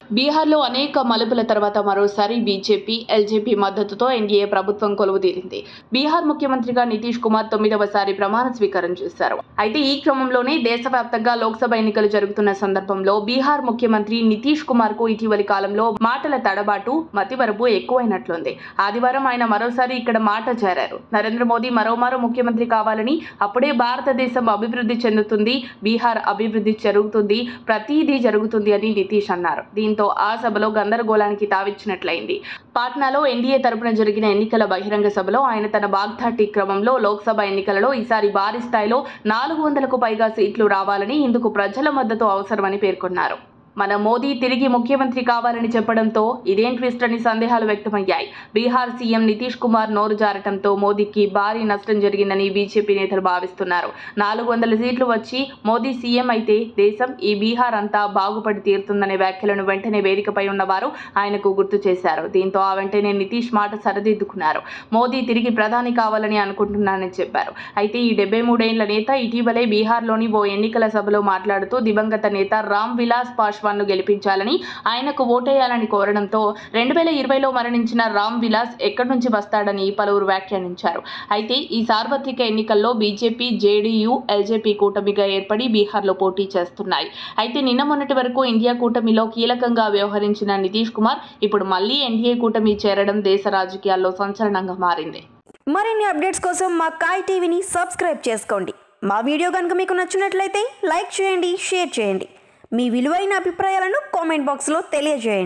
బీహార్లో అనేక మలుపుల తర్వాత మరోసారి బీజేపీ ఎల్జేపీ మద్దతుతో ఎన్డీఏ ప్రభుత్వం కొలువుదీరింది బీహార్ ముఖ్యమంత్రిగా నితీష్ కుమార్ తొమ్మిదవసారి ప్రమాణ స్వీకారం చేశారు అయితే ఈ క్రమంలోనే దేశవ్యాప్తంగా లోక్సభ ఎన్నికలు జరుగుతున్న సందర్భంలో బీహార్ ముఖ్యమంత్రి నితీష్ కుమార్ కు ఇటీవలి కాలంలో మాటల తడబాటు మతివరపు ఎక్కువైనట్లుంది ఆదివారం ఆయన మరోసారి ఇక్కడ మాట చేరారు నరేంద్ర మోదీ మరోమారు ముఖ్యమంత్రి కావాలని అప్పుడే భారతదేశం అభివృద్ధి చెందుతుంది బీహార్ అభివృద్ధి జరుగుతుంది ప్రతిదీ జరుగుతుంది అని నితీష్ అన్నారు దీంతో ఆ సభలో గందరగోళానికి తావిచ్చినట్లయింది పాట్నాలో ఎన్డీఏ తరపున జరిగిన ఎన్నికల బహిరంగ సభలో ఆయన తన వాగ్దాటి క్రమంలో లోక్సభ ఎన్నికలలో ఈసారి భారీ స్థాయిలో నాలుగు వందలకు పైగా సీట్లు రావాలని ఇందుకు ప్రజల మద్దతు అవసరమని పేర్కొన్నారు మన మోదీ తిరిగి ముఖ్యమంత్రి కావాలని చెప్పడంతో ఇదేం ట్విస్ట్ అని సందేహాలు వ్యక్తమయ్యాయి బీహార్ సీఎం నితీష్ కుమార్ నోరు జారటంతో మోదీకి భారీ నష్టం జరిగిందని బీజేపీ నేతలు భావిస్తున్నారు నాలుగు వందల సీట్లు వచ్చి మోదీ సీఎం అయితే దేశం ఈ బీహార్ అంతా బాగుపడి తీరుతుందనే వ్యాఖ్యలను వెంటనే వేదికపై ఉన్నవారు ఆయనకు గుర్తు చేశారు దీంతో ఆ వెంటనే నితీష్ మాట సరిదిద్దుకున్నారు మోదీ తిరిగి ప్రధాని కావాలని అనుకుంటున్నానని చెప్పారు అయితే ఈ డెబ్బై మూడేళ్ల నేత ఇటీవలే బీహార్లోని ఓ ఎన్నికల సభలో మాట్లాడుతూ దివంగత నేత రామ్ విలాస్ పాశ్వాన్ను గెలిపించాలని ఆయనకు ఓటేయాలని కోరడంతో రెండు వేల ఇరవైలో మరణించిన రామ్ విలాస్ ఎక్కడి నుంచి వస్తాడని పలువురు వ్యాఖ్యానించారు అయితే ఈ సార్వత్రిక ఎన్నికల్లో బీజేపీ జేడీయూ ఎల్జేపీ కూటమిగా ఏర్పడి బీహార్లో పోటీ చేస్తున్నాయి అయితే నిన్న మొన్నటి వరకు ఇండియా కూటమిలో కీలకంగా వ్యవహరించిన నితీష్ కుమార్ ఇప్పుడు మళ్లీ ఎన్డీఏ కూటమి చేరడం దేశ రాజకీయాల్లో సంచలనంగా మారింది మరిన్ని అప్డేట్స్ కోసం మా కాయ్ టీవీని సబ్స్క్రైబ్ చేసుకోండి మా వీడియో కనుక మీకు నచ్చినట్లయితే లైక్ చేయండి షేర్ చేయండి మీ విలువైన అభిప్రాయాలను కామెంట్ బాక్స్లో తెలియజేయండి